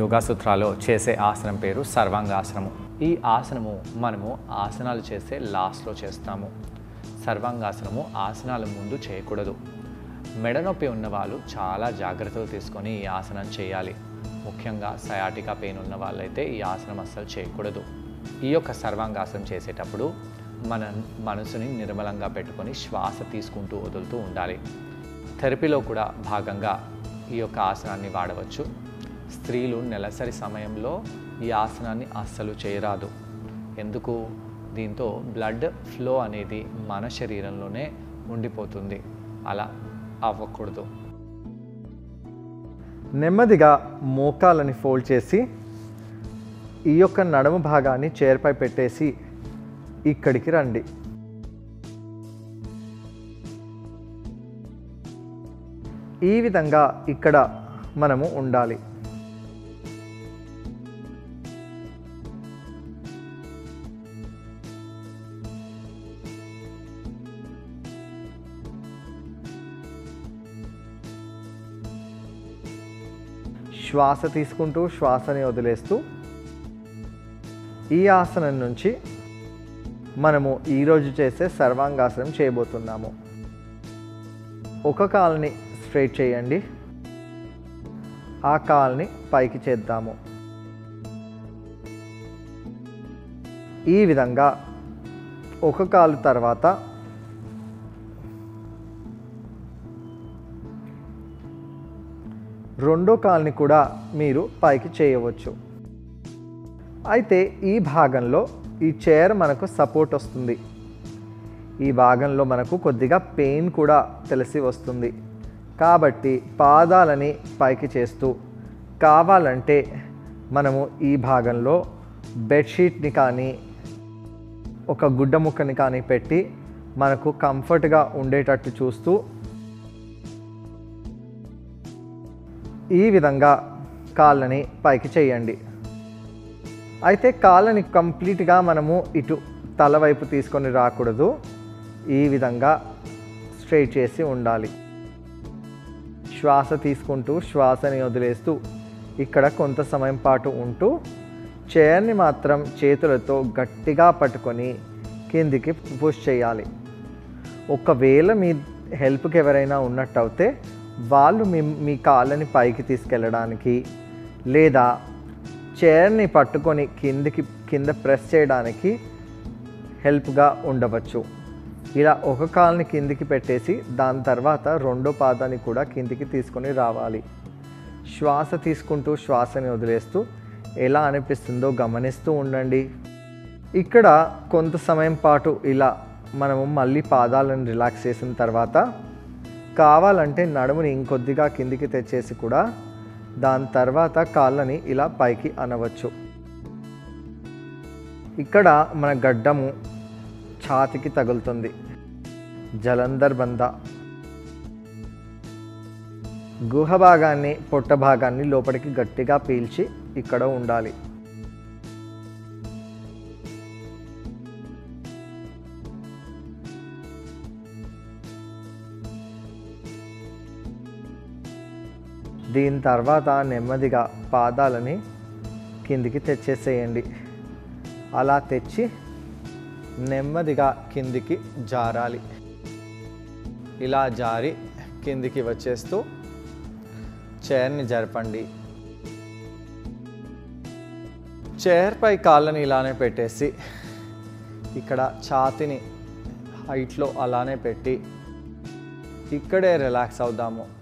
యోగా సూత్రాలో చేసే ఆసనం పేరు సర్వాంగాసనము ఈ ఆసనము మనము ఆసనాలు చేసే లాస్ట్లో చేస్తాము సర్వాంగాసనము ఆసనాల ముందు చేయకూడదు మెడ నొప్పి ఉన్న వాళ్ళు చాలా జాగ్రత్తలు తీసుకొని ఈ ఆసనం చేయాలి ముఖ్యంగా సయాటికా పెయిన్ ఉన్న వాళ్ళైతే ఈ ఆసనం అస్సలు చేయకూడదు ఈ యొక్క సర్వాంగాసనం చేసేటప్పుడు మన మనసుని నిర్మలంగా పెట్టుకొని శ్వాస తీసుకుంటూ వదులుతూ ఉండాలి థెరపీలో కూడా భాగంగా ఈ యొక్క ఆసనాన్ని వాడవచ్చు స్త్రీలు నెలసరి సమయంలో ఈ ఆసనాన్ని అస్సలు చేయరాదు ఎందుకు దీంతో బ్లడ్ ఫ్లో అనేది మన శరీరంలోనే ఉండిపోతుంది అలా అవ్వకూడదు నెమ్మదిగా మోకాలని ఫోల్డ్ చేసి ఈ యొక్క నడుము భాగాన్ని చైర్పై పెట్టేసి ఇక్కడికి రండి ఈ విధంగా ఇక్కడ మనము ఉండాలి శ్వాస తీసుకుంటూ శ్వాసని వదిలేస్తూ ఈ ఆసనం నుంచి మనము ఈరోజు చేసే సర్వాంగాసనం చేయబోతున్నాము ఒక కాల్ని స్ట్రైట్ చేయండి ఆ కాల్ని పైకి చేద్దాము ఈ విధంగా ఒక కాలు తర్వాత రెండో కాల్ని కూడా మీరు పైకి చేయవచ్చు అయితే ఈ భాగంలో ఈ చైర్ మనకు సపోర్ట్ వస్తుంది ఈ భాగంలో మనకు కొద్దిగా పెయిన్ కూడా తెలిసి వస్తుంది కాబట్టి పాదాలని పైకి చేస్తూ కావాలంటే మనము ఈ భాగంలో బెడ్షీట్ని కానీ ఒక గుడ్డ ముక్కని కానీ పెట్టి మనకు కంఫర్ట్గా ఉండేటట్టు చూస్తూ ఈ విధంగా కాళ్ళని పైకి చేయండి అయితే కాళ్ళని కంప్లీట్గా మనము ఇటు తల వైపు తీసుకొని రాకూడదు ఈ విధంగా స్ట్రైట్ చేసి ఉండాలి శ్వాస తీసుకుంటూ శ్వాసని వదిలేస్తూ ఇక్కడ కొంత సమయం పాటు ఉంటూ చైర్ని మాత్రం చేతులతో గట్టిగా పట్టుకొని కిందికి పుష్ చేయాలి ఒకవేళ మీ హెల్ప్కి ఎవరైనా ఉన్నట్టయితే వాళ్ళు మీ మీ కాళ్ళని పైకి తీసుకెళ్ళడానికి లేదా చైర్ని పట్టుకొని కిందికి కింద ప్రెస్ చేయడానికి హెల్ప్గా ఉండవచ్చు ఇలా ఒక కాల్ని కిందికి పెట్టేసి దాని తర్వాత రెండో పాదాన్ని కూడా కిందికి తీసుకొని రావాలి శ్వాస తీసుకుంటూ శ్వాసని వదిలేస్తూ ఎలా అనిపిస్తుందో గమనిస్తూ ఉండండి ఇక్కడ కొంత సమయం పాటు ఇలా మనము మళ్ళీ పాదాలను రిలాక్స్ చేసిన తర్వాత కావాలంటే నడుముని ఇంకొద్దిగా కిందికి తెచ్చేసి కూడా దాని తర్వాత కాళ్ళని ఇలా పైకి అనవచ్చు ఇక్కడ మన గడ్డము ఛాతికి తగులుతుంది జలంధర్ బంద గుహ భాగాన్ని పొట్ట భాగాన్ని లోపలికి గట్టిగా పీల్చి ఇక్కడ ఉండాలి దీని తర్వాత నెమ్మదిగా పాదాలని కిందికి తెచ్చేసేయండి అలా తెచ్చి నెమ్మదిగా కిందికి జారాలి ఇలా జారి కిందికి వచ్చేస్తూ చైర్ని జరపండి చైర్పై కాళ్ళని ఇలానే పెట్టేసి ఇక్కడ ఛాతిని హైట్లో అలానే పెట్టి ఇక్కడే రిలాక్స్ అవుదాము